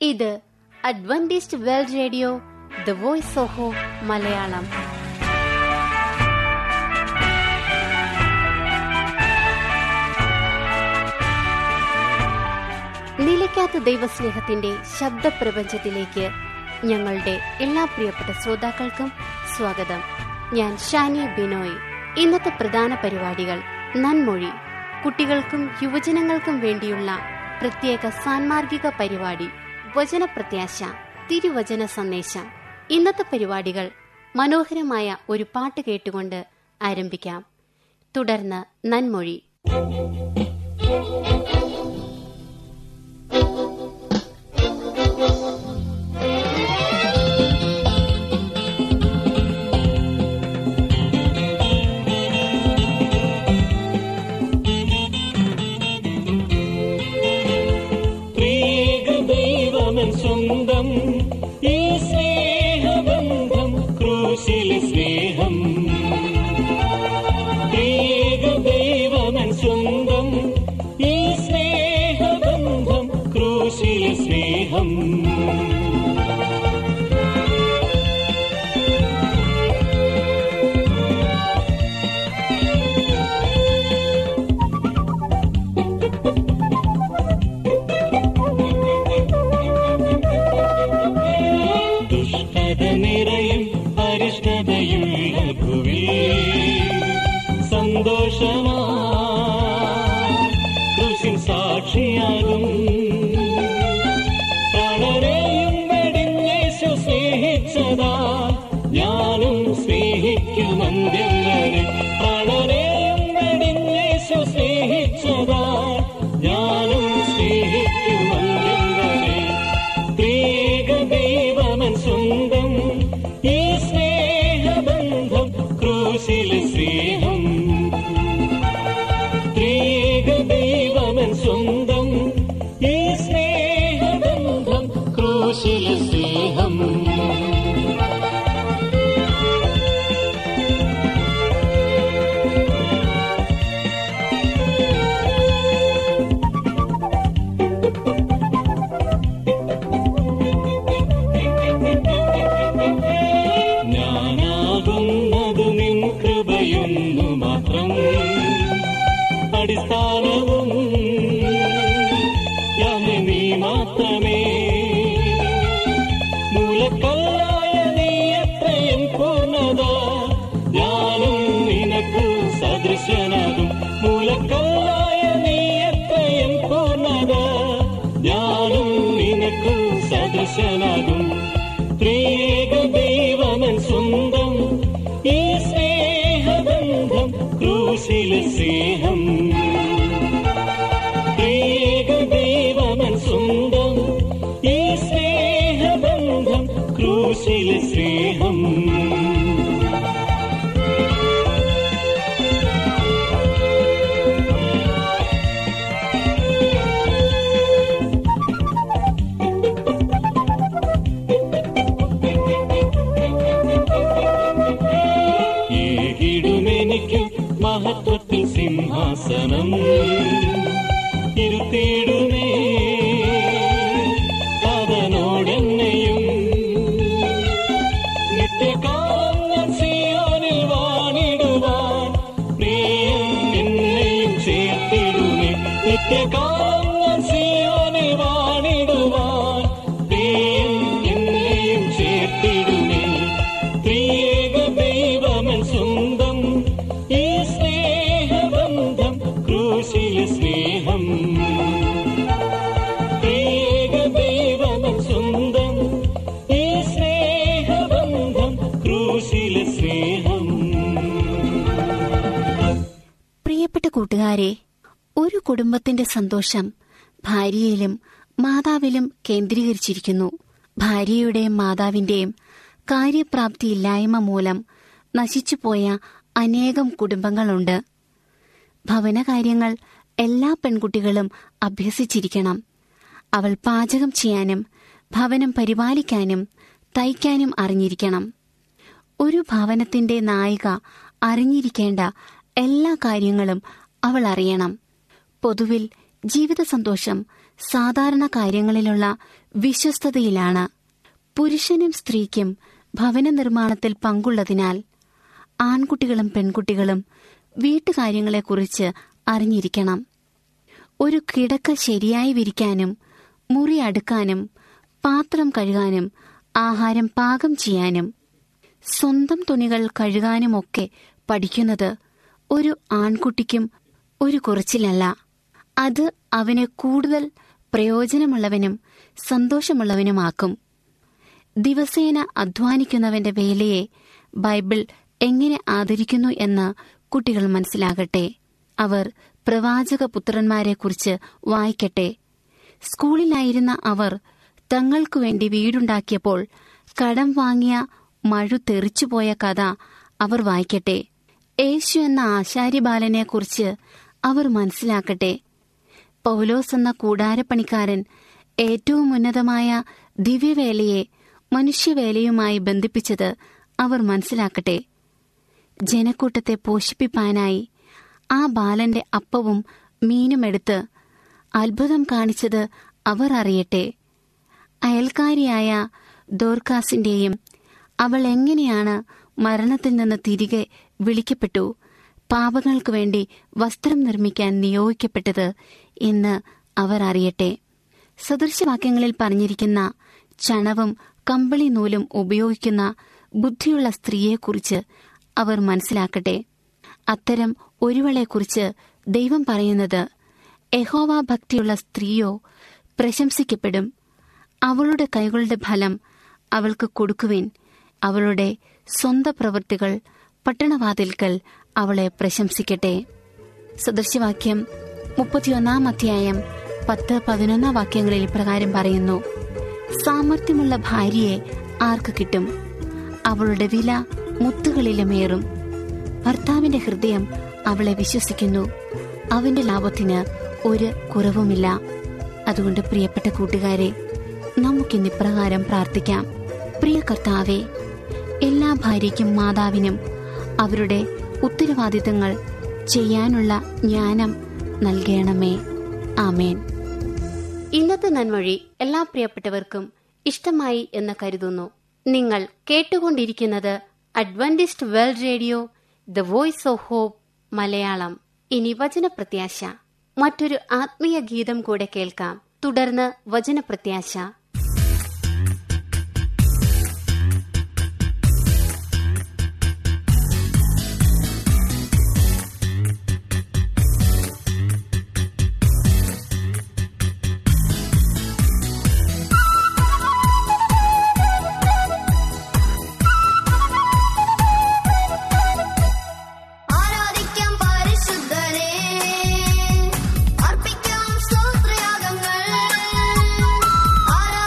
ഇത് Adventist World Radio the Voice of Hope Malayalam നിലയ്ക്കാത്ത ദൈവസ്നേഹത്തിന്റെ ശബ്ദപ്രപഞ്ചത്തിലേക്ക് ഞങ്ങളുടെ എല്ലാ പ്രിയപ്പെട്ട ശ്രോതാക്കൾക്കും സ്വാഗതം ഞാൻ ഷാനി ബിനോയ് ഇന്നത്തെ പ്രധാന പരിപാടികൾ നന്മൊഴി കുട്ടികൾക്കും യുവജനങ്ങൾക്കും വേണ്ടിയുള്ള പ്രത്യേക സാൻമാർഗിക പരിപാടി വചനപ്രത്യാശ തിരുവചന സന്ദേശം ഇന്നത്തെ പരിപാടികൾ മനോഹരമായ ഒരു പാട്ട് കേട്ടുകൊണ്ട് ആരംഭിക്കാം തുടർന്ന് നന്മൊഴി ദൈവമൻ സ്വന്തം ഈ സ്നേഹബന്ധം ക്രൂശിലെ സ്നേഹം ഏക ദൈവമൻ സ്വന്തം ഈ സ്നേഹബന്ധം ക്രൂശിലെ സ്നേഹം ദുഷ്ടത നിറയും അരിഷ്ടതയുള്ള ഭുവി സന്തോഷമാ കൃഷി സാക്ഷിയാകും പ്രാണനെയും വെടിഞ്ഞേശു സ്നേഹിച്ചതാ ഞാനും സ്നേഹിക്കുമന്ത്യം വരെ പ്രാണനെയും വെടിഞ്ഞേശു സ്നേഹിച്ചതാ ഞാനും സ്നേഹിക്കുമന്ത്യം വരെ ത്രിയേക ദൈവമൻ സ്വന്തം ഈ സ്നേഹബന്ധം ക്രൂശിലെ സ്നേഹം ത്രിയേക ദൈവമൻ സ്വന്തം ഈ സ്നേഹബന്ധം ക്രൂശിലെ സ്നേഹം ഞാനാകുന്നത് നിൻ കൃപയൊന്നു മാത്രം അടിസ്ഥാനവും ഞാൻ നീ മാത്രമേ മൂലക്കല്ലായ നീ എത്രയും പൂർണ്ണത ഞാനും നിനക്ക് സദൃശനാകും മൂലക്കല്ലായ നീ എത്രയും പൂർണ്ണത ഞാനും നിനക്ക് സദൃശനാകും ത്രിയേക ദൈവമൻ സ്വന്തം ഈ സ്നേഹബന്ധം ക്രൂശിലെ സ്നേഹം ത്രിയേക ദൈവമൻ സ്വന്തം ഈ സ്നേഹബന്ധം ക്രൂശിലെ സ്നേഹം ഏകിടുമെനിക്ക് മഹത്വത്തിൽ സിംഹാസനം ഇരുത്തിയിടുമേ അവനോടെന്നെയും നിത്യകാലം ഞാൻ സിയോനിൽ വാണിടുവാൻ പ്രിയൻ എന്നെയും ചേർത്തിടുമേ നിത്യകാലം ഞാൻ സിയോനിൽ വാണിടുവാൻ പ്രിയൻ എന്നെയും ചേർത്തിടുമേ ത്രിയേക ദൈവമൻ സ്വന്തം ഈ സ്നേഹബന്ധം ക്രൂശിലെ സ്നേഹം ത്രിയേക ദൈവമൻ സ്വന്തം ഈ സ്നേഹബന്ധം ക്രൂശിലെ സ്നേഹം പ്രിയപ്പെട്ട കൂട്ടുകാരെ ഒരു കുടുംബത്തിന്റെ സന്തോഷം ഭാര്യയിലും മാതാവിലും കേന്ദ്രീകരിച്ചിരിക്കുന്നു ഭാര്യയുടെയും മാതാവിന്റെയും കാര്യപ്രാപ്തിയില്ലായ്മ മൂലം നശിച്ചുപോയ അനേകം കുടുംബങ്ങളുണ്ട് ഭവനകാര്യങ്ങൾ എല്ലാ പെൺകുട്ടികളും അഭ്യസിച്ചിരിക്കണം അവൾ പാചകം ചെയ്യാനും ഭവനം പരിപാലിക്കാനും തയ്ക്കാനും അറിഞ്ഞിരിക്കണം ഒരു ഭവനത്തിന്റെ നായിക അറിഞ്ഞിരിക്കേണ്ട എല്ലാ കാര്യങ്ങളും അവൾ അറിയണം പൊതുവിൽ ജീവിത സന്തോഷം സാധാരണ കാര്യങ്ങളിലുള്ള വിശ്വസ്തതയിലാണ് പുരുഷനും സ്ത്രീക്കും ഭവന നിർമ്മാണത്തിൽ പങ്കുള്ളതിനാൽ ആൺകുട്ടികളും പെൺകുട്ടികളും വീട്ടുകാര്യങ്ങളെക്കുറിച്ച് അറിഞ്ഞിരിക്കണം ഒരു കിടക്ക ശരിയായി വിരിക്കാനും മുറി അടുക്കാനും പാത്രം കഴുകാനും ആഹാരം പാകം ചെയ്യാനും സ്വന്തം തുണികൾ കഴുകാനുമൊക്കെ പഠിക്കുന്നത് ഒരു ആൺകുട്ടിക്കും ഒരു കുറച്ചിലല്ല അത് അവനെ കൂടുതൽ പ്രയോജനമുള്ളവനും സന്തോഷമുള്ളവനുമാക്കും ദിവസേന അധ്വാനിക്കുന്നവന്റെ വേലയെ ബൈബിൾ എങ്ങനെ ആദരിക്കുന്നു എന്ന് കുട്ടികൾ മനസ്സിലാകട്ടെ അവർ പ്രവാചക പുത്രന്മാരെക്കുറിച്ച് വായിക്കട്ടെ സ്കൂളിലായിരുന്ന അവർ തങ്ങൾക്കു വേണ്ടി വീടുണ്ടാക്കിയപ്പോൾ കടം വാങ്ങിയ മഴു തെറിച്ചുപോയ കഥ അവർ വായിക്കട്ടെ യേശു എന്ന ആശാരിബാലനെക്കുറിച്ച് അവർ മനസ്സിലാക്കട്ടെ പൗലോസ് എന്ന കൂടാരപ്പണിക്കാരൻ ഏറ്റവും ഉന്നതമായ ദിവ്യവേലയെ മനുഷ്യവേലയുമായി ബന്ധിപ്പിച്ചത് അവർ മനസ്സിലാക്കട്ടെ ജനക്കൂട്ടത്തെ പോഷിപ്പിപ്പാനായി ആ ബാലന്റെ അപ്പവും മീനുമെടുത്ത് അത്ഭുതം കാണിച്ചത് അവർ അറിയട്ടെ അയൽക്കാരിയായ ദോർക്കാസിന്റെയും അവൾ എങ്ങനെയാണ് മരണത്തിൽ നിന്ന് തിരികെ വിളിക്കപ്പെട്ടു പാപങ്ങൾക്ക് വേണ്ടി വസ്ത്രം നിർമ്മിക്കാൻ നിയോഗിക്കപ്പെട്ടത് എന്ന് അവർ അറിയട്ടെ സദൃശവാക്യങ്ങളിൽ പറഞ്ഞിരിക്കുന്ന ചണവും കമ്പിളി നൂലും ഉപയോഗിക്കുന്ന ബുദ്ധിയുള്ള സ്ത്രീയെക്കുറിച്ച് അവർ മനസ്സിലാക്കട്ടെ അത്തരം ഒരുവളെക്കുറിച്ച് ദൈവം പറയുന്നത് യഹോവ ഭക്തിയുള്ള സ്ത്രീയോ പ്രശംസിക്കപ്പെടും അവളുടെ കൈകളുടെ ഫലം അവൾക്ക് കൊടുക്കുവിൻ അവളുടെ സ്വന്ത പ്രവൃത്തികൾ പട്ടണവാതിൽക്കൽ അവളെ പ്രശംസിക്കട്ടെ സദൃശവാക്യം മുപ്പത്തിയൊന്നാം അധ്യായം പത്ത് പതിനൊന്നാം വാക്യങ്ങളിൽ ഇപ്രകാരം പറയുന്നു സാമർഥ്യമുള്ള ഭാര്യയെ ആർക്ക് കിട്ടും അവളുടെ വില മുത്തുകളിലുമേറും ഭർത്താവിന്റെ ഹൃദയം അവളെ വിശ്വസിക്കുന്നു അവന്റെ ലാഭത്തിന് ഒരു കുറവുമില്ല അതുകൊണ്ട് പ്രിയപ്പെട്ട കൂട്ടുകാരെ നമുക്കിന്ന് ഇപ്രകാരം പ്രാർത്ഥിക്കാം പ്രിയ കർത്താവെ എല്ലാ ഭാര്യയ്ക്കും മാതാവിനും അവരുടെ ഉത്തരവാദിത്തങ്ങൾ ചെയ്യാനുള്ള ജ്ഞാനം നൽകണമേ ആമേൻ ഇന്നത്തെ നന്മൊഴി എല്ലാ പ്രിയപ്പെട്ടവർക്കും ഇഷ്ടമായി എന്ന് കരുതുന്നു നിങ്ങൾ കേട്ടുകൊണ്ടിരിക്കുന്നത് Adventist World Radio the Voice of Hope Malayalam ഇനി വചനപ്രത്യാശ മറ്റൊരു ആത്മീയ ഗീതം കൂടെ കേൾക്കാം തുടർന്ന് വചനപ്രത്യാശ ആരാധിക്കാം പരിശുദ്ധനെ അർപ്പിക്കാം സ്തോത്രയാഗങ്ങൾ ആരാ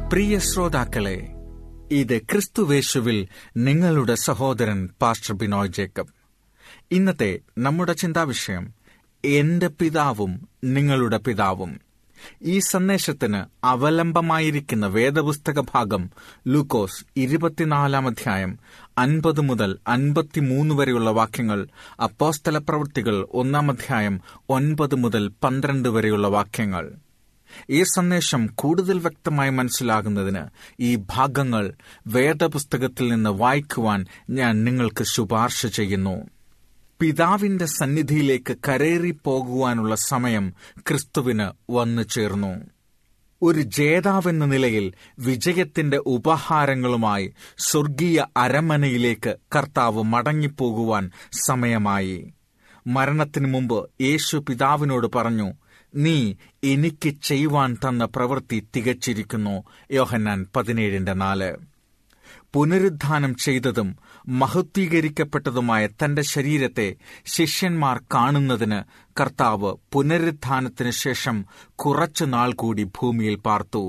പ്രിയ ശ്രോതാക്കളെ ഇത് ക്രിസ്തുവേശുവിൽ നിങ്ങളുടെ സഹോദരൻ പാസ്റ്റർ ബിനോയ് ജേക്കബ് ഇന്നത്തെ നമ്മുടെ ചിന്താവിഷയം എന്റെ പിതാവും നിങ്ങളുടെ പിതാവും ഈ സന്ദേശത്തിന് അവലംബമായിരിക്കുന്ന വേദപുസ്തക ഭാഗം ലൂക്കോസ് ഇരുപത്തിനാലാം അധ്യായം അൻപത് മുതൽ അൻപത്തിമൂന്ന് വരെയുള്ള വാക്യങ്ങൾ അപ്പോസ്തല പ്രവൃത്തികൾ ഒന്നാം അധ്യായം ഒൻപത് മുതൽ പന്ത്രണ്ട് വരെയുള്ള വാക്യങ്ങൾ ഈ സന്ദേശം കൂടുതൽ വ്യക്തമായി മനസ്സിലാകുന്നതിന് ഈ ഭാഗങ്ങൾ വേദപുസ്തകത്തിൽ നിന്ന് വായിക്കുവാൻ ഞാൻ നിങ്ങൾക്ക് ശുപാർശ ചെയ്യുന്നു പിതാവിന്റെ സന്നിധിയിലേക്ക് കരേറി പോകുവാനുള്ള സമയം ക്രിസ്തുവിന് വന്നു ചേർന്നു ഒരു ജേതാവെന്ന നിലയിൽ വിജയത്തിന്റെ ഉപഹാരങ്ങളുമായി സ്വർഗീയ അരമനയിലേക്ക് കർത്താവ് മടങ്ങിപ്പോകുവാൻ സമയമായി മരണത്തിനു മുമ്പ് യേശു പിതാവിനോട് പറഞ്ഞു നീ എനിക്ക് ചെയ്യുവാൻ തന്ന പ്രവൃത്തി തികച്ചിരിക്കുന്നു യോഹന്നാൻ പതിനേഴിന്റെ നാല് പുനരുദ്ധാനം ചെയ്തതും മഹത്വീകരിക്കപ്പെട്ടതുമായ തന്റെ ശരീരത്തെ ശിഷ്യന്മാർ കാണുന്നതിന് കർത്താവ് പുനരുദ്ധാനത്തിനു ശേഷം കുറച്ചുനാൾ കൂടി ഭൂമിയിൽ പാർത്തു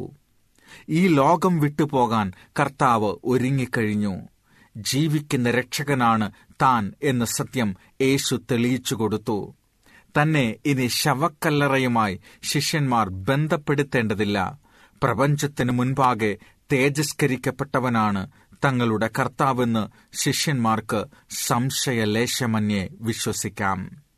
ഈ ലോകം വിട്ടുപോകാൻ കർത്താവ് ഒരുങ്ങിക്കഴിഞ്ഞു ജീവിക്കുന്ന രക്ഷകനാണ് താൻ എന്ന സത്യം യേശു തെളിയിച്ചു കൊടുത്തു തന്നെ ഇനി ശവക്കല്ലറയുമായി ശിഷ്യന്മാർ ബന്ധപ്പെടുത്തേണ്ടതില്ല പ്രപഞ്ചത്തിന് മുൻപാകെ തേജസ്കരിക്കപ്പെട്ടവനാണ് തങ്ങളുടെ കർത്താവെന്ന് ശിഷ്യന്മാർക്ക് സംശയലേശമന്യേ വിശ്വസിക്കാം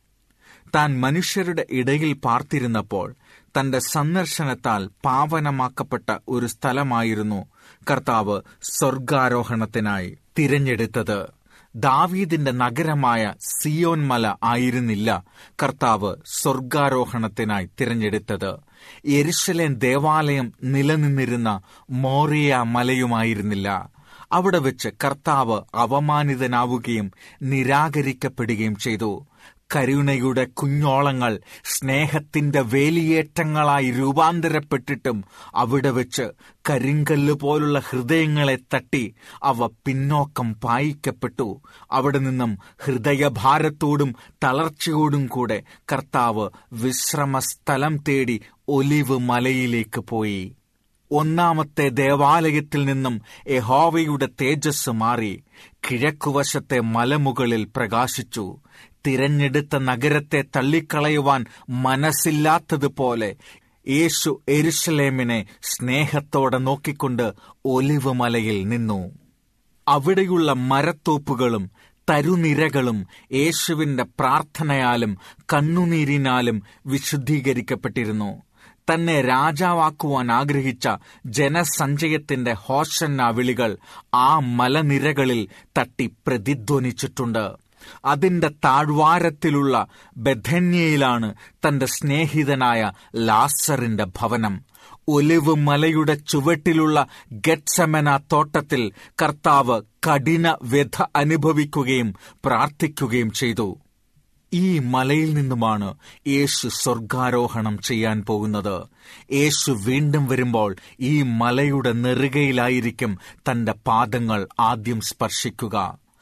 താൻ മനുഷ്യരുടെ ഇടയിൽ പാർത്തിരുന്നപ്പോൾ തന്റെ സന്ദർശനത്താൽ പാവനമാക്കപ്പെട്ട ഒരു സ്ഥലമായിരുന്നു കർത്താവ് സ്വർഗാരോഹണത്തിനായി തിരഞ്ഞെടുത്തത് ദാവീദിന്റെ നഗരമായ സിയോൻ മല ആയിരുന്നില്ല കർത്താവ് സ്വർഗാരോഹണത്തിനായി തിരഞ്ഞെടുത്തത് യെരുശലേം ദേവാലയം നിലനിന്നിരുന്ന മോറിയ മലയുമായിരുന്നില്ല അവിടെ വെച്ച് കർത്താവ് അവമാനിതനാവുകയും നിരാകരിക്കപ്പെടുകയും ചെയ്തു കരുണയുടെ കുഞ്ഞോളങ്ങൾ സ്നേഹത്തിന്റെ വേലിയേറ്റങ്ങളായി രൂപാന്തരപ്പെട്ടിട്ടും അവിടെ വെച്ച് കരിങ്കല്ല് പോലുള്ള ഹൃദയങ്ങളെ തട്ടി അവ പിന്നോക്കം പായിക്കപ്പെട്ടു അവിടെ നിന്നും ഹൃദയഭാരത്തോടും തളർച്ചയോടും കൂടെ കർത്താവ് വിശ്രമസ്ഥലം തേടി ഒലിവ് മലയിലേക്ക് പോയി ഒന്നാമത്തെ ദേവാലയത്തിൽ നിന്നും യഹോവയുടെ തേജസ് മാറി കിഴക്കുവശത്തെ മലമുകളിൽ പ്രകാശിച്ചു തിരഞ്ഞെടുത്ത നഗരത്തെ തള്ളിക്കളയുവാൻ മനസ്സില്ലാത്തതുപോലെ യേശു എരുഷലേമിനെ സ്നേഹത്തോടെ നോക്കിക്കൊണ്ട് ഒലിവ് മലയിൽ നിന്നു അവിടെയുള്ള മരത്തോപ്പുകളും തരുനിരകളും യേശുവിന്റെ പ്രാർത്ഥനയാലും കണ്ണുനീരിനാലും വിശുദ്ധീകരിക്കപ്പെട്ടിരുന്നു തന്നെ രാജാവാക്കുവാൻ ആഗ്രഹിച്ച ജനസഞ്ചയത്തിന്റെ ഹോഷന്ന വിളികൾ ആ മലനിരകളിൽ തട്ടി പ്രതിധ്വനിച്ചിട്ടുണ്ട് അതിന്റെ താഴ്വാരത്തിലുള്ള ബഥന്യയിലാണ് തന്റെ സ്നേഹിതനായ ലാസറിന്റെ ഭവനം ഒലിവ് മലയുടെ ചുവട്ടിലുള്ള ഗറ്റ്സമന തോട്ടത്തിൽ കർത്താവ് കഠിന വ്യഥ അനുഭവിക്കുകയും പ്രാർത്ഥിക്കുകയും ചെയ്തു ഈ മലയിൽ നിന്നുമാണ് യേശു സ്വർഗാരോഹണം ചെയ്യാൻ പോകുന്നത് യേശു വീണ്ടും വരുമ്പോൾ ഈ മലയുടെ നെറുകയിലായിരിക്കും തന്റെ പാദങ്ങൾ ആദ്യം സ്പർശിക്കുക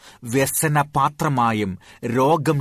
വ്യസനപാത്രമായും രോഗം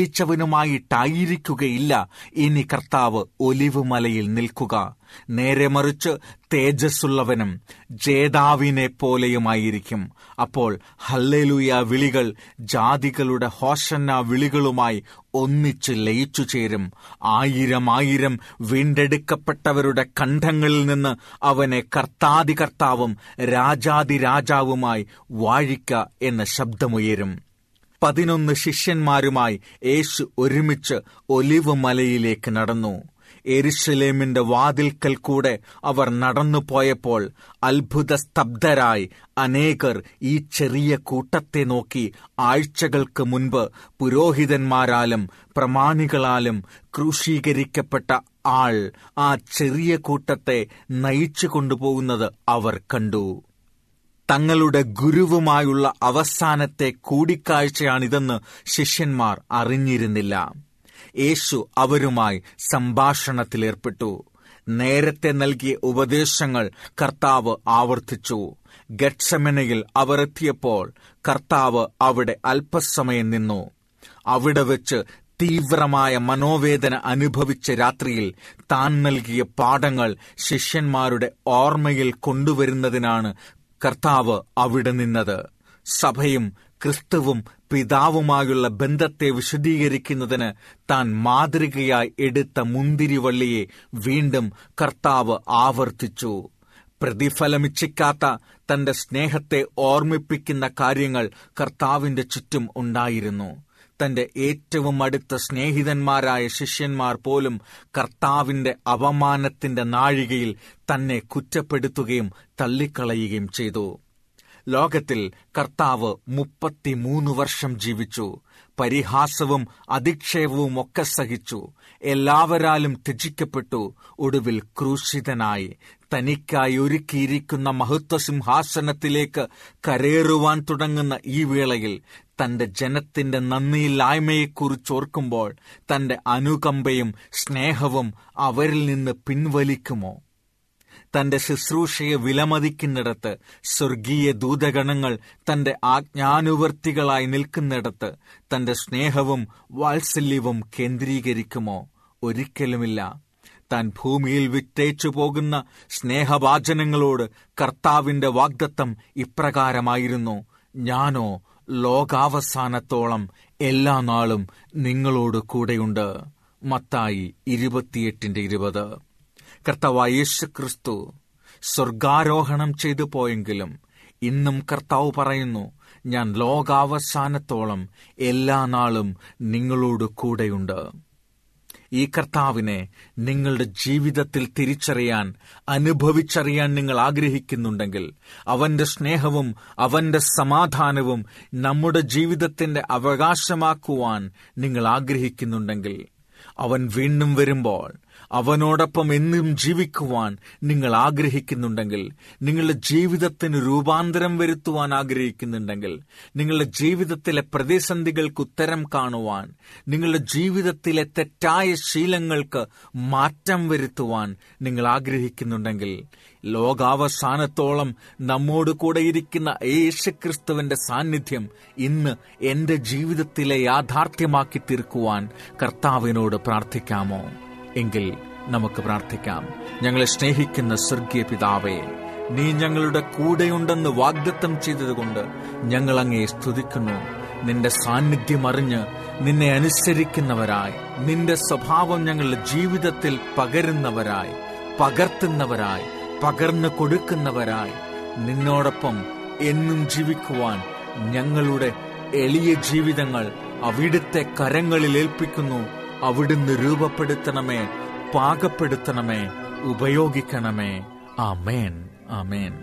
ശീലിച്ചവനുമായിട്ടായിരിക്കുകയില്ല ഇനി കർത്താവ് ഒലിവ് മലയിൽ നിൽക്കുക നേരെ മറിച്ച് തേജസ്സുള്ളവനും ജേതാവിനെ പോലെയുമായിരിക്കും അപ്പോൾ ഹല്ലേലൂയ വിളികൾ ജാതികളുടെ ഹോഷന്ന വിളികളുമായി ഒന്നിച്ച് ലയിച്ചു ചേരും ആയിരം ആയിരം വീണ്ടെടുക്കപ്പെട്ടവരുടെ കണ്ഠങ്ങളിൽ നിന്ന് അവനെ കർത്താതി കർത്താവും രാജാതി രാജാവുമായി വാഴിക്ക എന്ന ശബ്ദമുയരും പതിനൊന്ന് ശിഷ്യന്മാരുമായി യേശു ഒരുമിച്ച് ഒലിവ് മലയിലേക്ക് നടന്നു എരുഷലേമിന്റെ വാതിൽക്കൽ കൂടെ അവർ നടന്നു പോയപ്പോൾ അത്ഭുത സ്തബ്ധരായി അനേകർ ഈ ചെറിയ കൂട്ടത്തെ നോക്കി ആഴ്ചകൾക്ക് മുൻപ് പുരോഹിതന്മാരാലും പ്രമാണികളാലും ക്രൂശീകരിക്കപ്പെട്ട ആൾ ആ ചെറിയ കൂട്ടത്തെ നയിച്ചു കൊണ്ടുപോകുന്നത് അവർ കണ്ടു തങ്ങളുടെ ഗുരുവുമായുള്ള അവസാനത്തെ കൂടിക്കാഴ്ചയാണിതെന്ന് ശിഷ്യന്മാർ അറിഞ്ഞിരുന്നില്ല യേശു അവരുമായി സംഭാഷണത്തിലേർപ്പെട്ടു നേരത്തെ നൽകിയ ഉപദേശങ്ങൾ കർത്താവ് ആവർത്തിച്ചു ഗഡ്സമനയിൽ അവർ എത്തിയപ്പോൾ കർത്താവ് അവിടെ അല്പസമയം നിന്നു അവിടെ വെച്ച് തീവ്രമായ മനോവേദന അനുഭവിച്ച രാത്രിയിൽ താൻ നൽകിയ പാഠങ്ങൾ ശിഷ്യന്മാരുടെ ഓർമ്മയിൽ കൊണ്ടുവരുന്നതിനാണ് കർത്താവ് അവിടെ നിന്നത് സഭയും ക്രിസ്തുവും പിതാവുമായുള്ള ബന്ധത്തെ വിശദീകരിക്കുന്നതിന് താൻ മാതൃകയായി എടുത്ത മുന്തിരിവള്ളിയെ വീണ്ടും കർത്താവ് ആവർത്തിച്ചു പ്രതിഫലമിച്ഛിക്കാത്ത തന്റെ സ്നേഹത്തെ ഓർമ്മിപ്പിക്കുന്ന കാര്യങ്ങൾ കർത്താവിന്റെ ചുറ്റും ഉണ്ടായിരുന്നു തന്റെ ഏറ്റവും അടുത്ത സ്നേഹിതന്മാരായ ശിഷ്യന്മാർ പോലും കർത്താവിന്റെ അപമാനത്തിന്റെ നാഴികയിൽ തന്നെ കുറ്റപ്പെടുത്തുകയും തള്ളിക്കളയുകയും ചെയ്തു ലോകത്തിൽ കർത്താവ് മുപ്പത്തിമൂന്ന് വർഷം ജീവിച്ചു പരിഹാസവും അധിക്ഷേപവും ഒക്കെ സഹിച്ചു എല്ലാവരാലും ത്യജിക്കപ്പെട്ടു ഒടുവിൽ ക്രൂശിതനായി തനിക്കായി ഒരുക്കിയിരിക്കുന്ന മഹത്വ സിംഹാസനത്തിലേക്ക് കരേറുവാൻ തുടങ്ങുന്ന ഈ വേളയിൽ തന്റെ ജനത്തിന്റെ നന്ദിയില്ലായ്മയെക്കുറിച്ചോർക്കുമ്പോൾ തന്റെ അനുകമ്പയും സ്നേഹവും അവരിൽ നിന്ന് പിൻവലിക്കുമോ തന്റെ ശുശ്രൂഷയെ വിലമതിക്കുന്നിടത്ത് സ്വർഗീയ ദൂതഗണങ്ങൾ തന്റെ ആജ്ഞാനുവർത്തികളായി നിൽക്കുന്നിടത്ത് തന്റെ സ്നേഹവും വാത്സല്യവും കേന്ദ്രീകരിക്കുമോ ഒരിക്കലുമില്ല താൻ ഭൂമിയിൽ വിറ്റേച്ചു പോകുന്ന സ്നേഹവാചനങ്ങളോട് കർത്താവിന്റെ വാഗ്ദത്തം ഇപ്രകാരമായിരുന്നു ഞാനോ ലോകാവസാനത്തോളം എല്ലാ നാളും നിങ്ങളോട് കൂടെയുണ്ട് മത്തായി ഇരുപത്തിയെട്ടിന്റെ ഇരുപത് കർത്താവായ യേശു ക്രിസ്തു സ്വർഗാരോഹണം ചെയ്തു പോയെങ്കിലും ഇന്നും കർത്താവ് പറയുന്നു ഞാൻ ലോകാവസാനത്തോളം എല്ലാ നാളും നിങ്ങളോട് കൂടെയുണ്ട് ഈ കർത്താവിനെ നിങ്ങളുടെ ജീവിതത്തിൽ തിരിച്ചറിയാൻ അനുഭവിച്ചറിയാൻ നിങ്ങൾ ആഗ്രഹിക്കുന്നുണ്ടെങ്കിൽ അവന്റെ സ്നേഹവും അവന്റെ സമാധാനവും നമ്മുടെ ജീവിതത്തിന്റെ അവകാശമാക്കുവാൻ നിങ്ങൾ ആഗ്രഹിക്കുന്നുണ്ടെങ്കിൽ അവൻ വീണ്ടും വരുമ്പോൾ അവനോടൊപ്പം എന്നും ജീവിക്കുവാൻ നിങ്ങൾ ആഗ്രഹിക്കുന്നുണ്ടെങ്കിൽ നിങ്ങളുടെ ജീവിതത്തിന് രൂപാന്തരം വരുത്തുവാൻ ആഗ്രഹിക്കുന്നുണ്ടെങ്കിൽ നിങ്ങളുടെ ജീവിതത്തിലെ പ്രതിസന്ധികൾക്ക് ഉത്തരം കാണുവാൻ നിങ്ങളുടെ ജീവിതത്തിലെ തെറ്റായ ശീലങ്ങൾക്ക് മാറ്റം വരുത്തുവാൻ നിങ്ങൾ ആഗ്രഹിക്കുന്നുണ്ടെങ്കിൽ ലോകാവസാനത്തോളം നമ്മോട് കൂടെ ഇരിക്കുന്ന യേശുക്രിസ്തുവിന്റെ സാന്നിധ്യം ഇന്ന് എന്റെ ജീവിതത്തിലെ യാഥാർത്ഥ്യമാക്കി തീർക്കുവാൻ കർത്താവിനോട് പ്രാർത്ഥിക്കാമോ എങ്കിൽ നമുക്ക് പ്രാർത്ഥിക്കാം ഞങ്ങളെ സ്നേഹിക്കുന്ന സ്വർഗീയ പിതാവേ നീ ഞങ്ങളുടെ കൂടെയുണ്ടെന്ന് വാഗ്ദത്തം ചെയ്തതുകൊണ്ട് ഞങ്ങൾ അങ്ങയെ സ്തുതിക്കുന്നു നിന്റെ സാന്നിധ്യം അറിഞ്ഞ് നിന്നെ അനുസരിക്കുന്നവരായി നിന്റെ സ്വഭാവം ഞങ്ങളുടെ ജീവിതത്തിൽ പകരുന്നവരായി പകർത്തുന്നവരായി പകർന്നു കൊടുക്കുന്നവരായി നിന്നോടൊപ്പം എന്നും ജീവിക്കുവാൻ ഞങ്ങളുടെ എളിയ ജീവിതങ്ങൾ അവിടുത്തെ കരങ്ങളിൽ ഏൽപ്പിക്കുന്നു അവിടുന്ന് രൂപപ്പെടുത്തണമേ പാകപ്പെടുത്തണമേ ഉപയോഗിക്കണമേ ആമേൻ ആമേൻ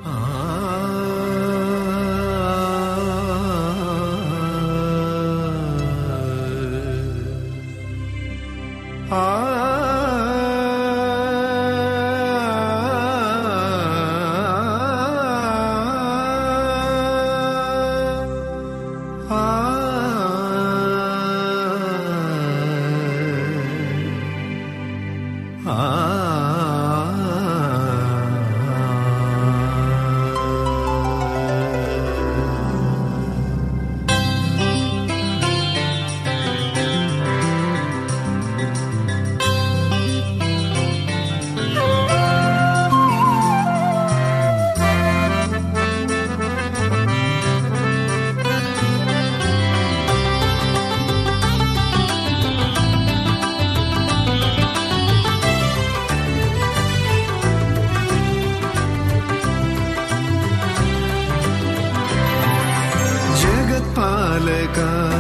ജഗത്പാലക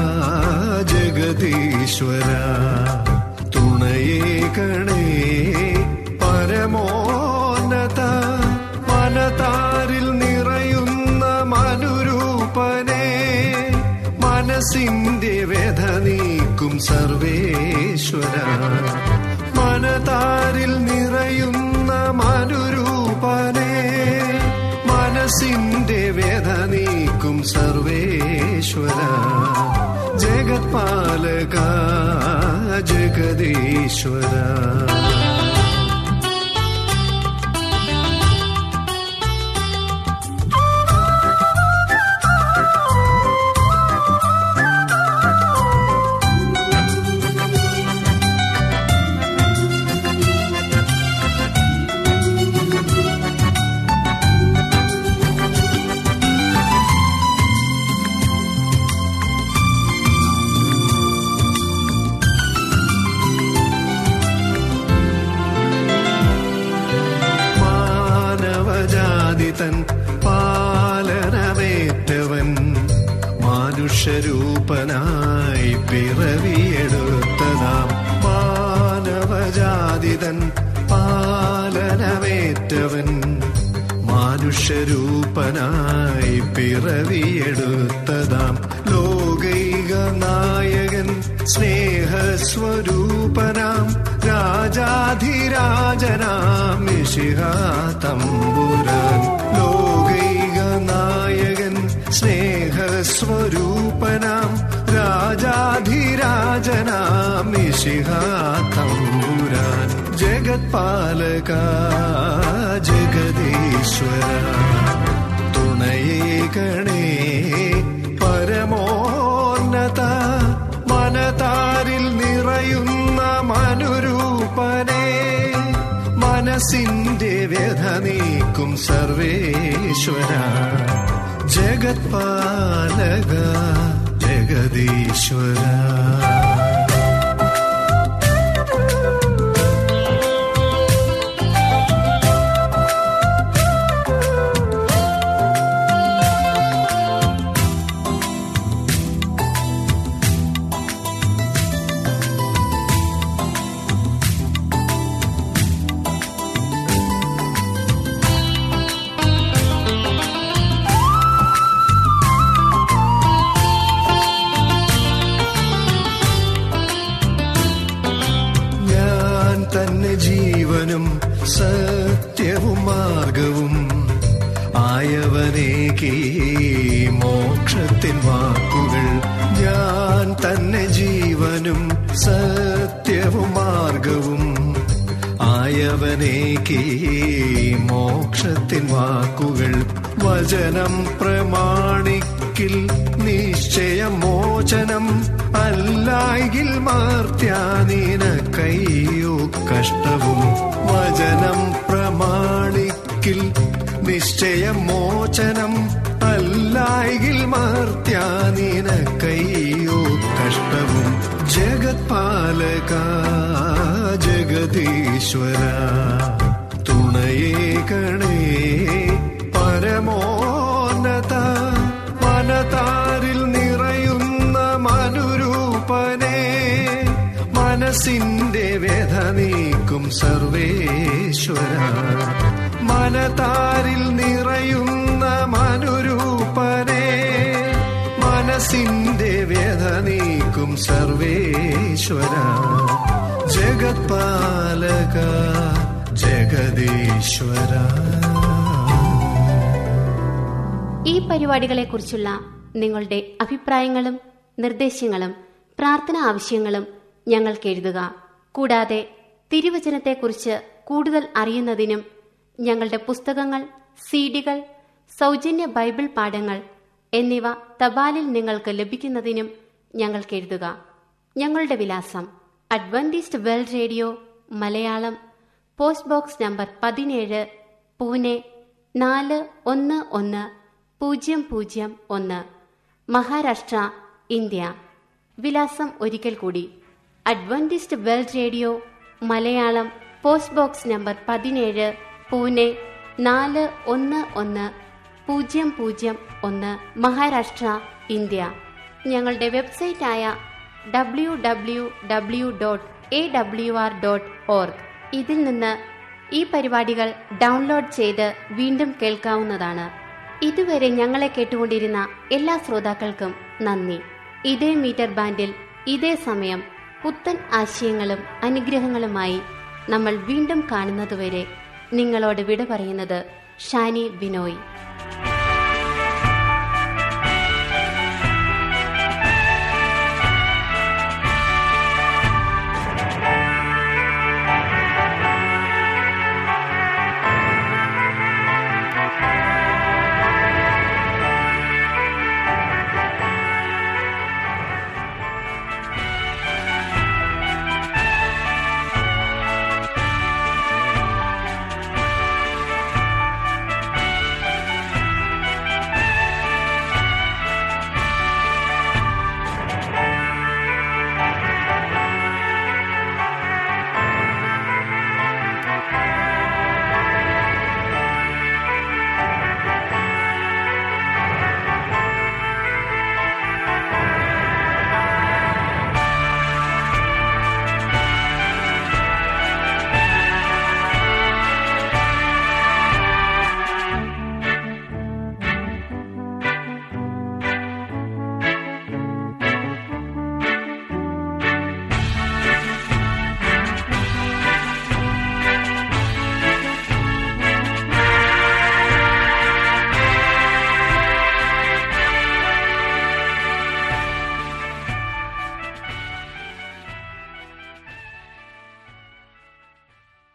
ജഗദീശ്വര തുണയേകണേ പരമോന്നത മനതാരിൽ നിറയുന്ന മനുരൂപനെ മനസ്സിന്റെ വ്യഥ നീക്കും സർവേശ്വര മനതാരിൽ നിറയുന്ന മനുരൂപനെ മനസ്സിന്റെ വ്യഥ നീക്കും സർവേശ്വര ജഗത്പാലക ജഗദീശ്വര ആ മനുഷ്യരൂപനായി പിറവിയെടുത്തതാം മാനവജാതിതൻ പാലനമേറ്റവൻ മനുഷ്യരൂപനായി പിറവിയെടുത്തതാം ലോകൈക നായകൻ സ്നേഹസ്വരൂപനാം രാജാധിരാജനാം മിശിഹാ തമ്പുരാൻ ലോകൈക നായകൻ സ്നേഹസ്വരൂപനാം രാജാധിരാജനാം മിശിഹാ തമ്പുരാൻ ജഗത്പാലക ജഗദീശ്വര തുണയേകണേ പരമോന്നത മനതാരിൽ നിറയുന്ന മനുരൂപനെ മനസ്സിന്റെ വ്യഥ നീക്കും സർവേശ്വര ജഗത്പാലക ജഗദീശ്വര ഞാൻ തന്നെ ജീവനും സത്യവും മാർഗവും ആയവനേക്ക് മോക്ഷത്തിൻ വാക്കുകൾ ഞാൻ തന്നെ ജീവനും സത്യവും മാർഗവും ആയവനേക്ക് മോക്ഷത്തിൻ വാക്കുകൾ വചനം പ്രമാണിക്കിൽ നിശ്ചയം മോചനം അല്ലായിൽ മാർത്യാനീന കയ്യോ കഷ്ടവും വചനം പ്രമാണിക്കിൽ നിശ്ചയം മോചനം അല്ലായിൽ മാർത്യാനീന കയ്യോ കഷ്ടവും ജഗത്പാലക ജഗദീശ്വര തുണയേകണേ പരമോന്നത മനതാരിൽ നിറയുന്ന മനുരൂപനെ മനസ്സിന്റെ വ്യഥ നീക്കും സർവേശ്വര മനതാരിൽ നിറയുന്ന മനുരൂപനെ മനസ്സിന്റെ വ്യഥ നീക്കും സർവേശ്വര ജഗത്പാലക ജഗദീശ്വര ഈ പരിപാടികളെക്കുറിച്ചുള്ള നിങ്ങളുടെ അഭിപ്രായങ്ങളും നിർദ്ദേശങ്ങളും പ്രാർത്ഥന ആവശ്യങ്ങളും ഞങ്ങൾക്ക് എഴുതുക കൂടാതെ തിരുവചനത്തെക്കുറിച്ച് കൂടുതൽ അറിയുന്നതിനും ഞങ്ങളുടെ പുസ്തകങ്ങൾ സീഡികൾ സൗജന്യ ബൈബിൾ പാഠങ്ങൾ എന്നിവ തപാലിൽ നിങ്ങൾക്ക് ലഭിക്കുന്നതിനും ഞങ്ങൾക്ക് എഴുതുക ഞങ്ങളുടെ വിലാസം Adventist World Radio Malayalam post box number പതിനേഴ് പൂനെ നാല് ഒന്ന് ഒന്ന് പൂജ്യം പൂജ്യം ഒന്ന് മഹാരാഷ്ട്ര ഇന്ത്യ വിലാസം ഒരിക്കൽ കൂടി Adventist World Radio Malayalam post box number പതിനേഴ് പൂനെ നാല് ഒന്ന് ഒന്ന് പൂജ്യം പൂജ്യം ഒന്ന് മഹാരാഷ്ട്ര ഇന്ത്യ ഞങ്ങളുടെ വെബ്സൈറ്റായ W W W dot A W R dot org ഇതിൽ നിന്ന് ഈ പരിപാടികൾ ഡൗൺലോഡ് ചെയ്ത് വീണ്ടും കേൾക്കാവുന്നതാണ് ഇതുവരെ ഞങ്ങളെ കേട്ടുകൊണ്ടിരുന്ന എല്ലാ ശ്രോതാക്കൾക്കും നന്ദി ഇതേ മീറ്റർ ബാൻഡിൽ ഇതേ സമയം പുത്തൻ ആശയങ്ങളും അനുഗ്രഹങ്ങളുമായി നമ്മൾ വീണ്ടും കാണുന്നതുവരെ നിങ്ങളോട് വിട പറയുന്നത് ഷാനി ബിനോയ്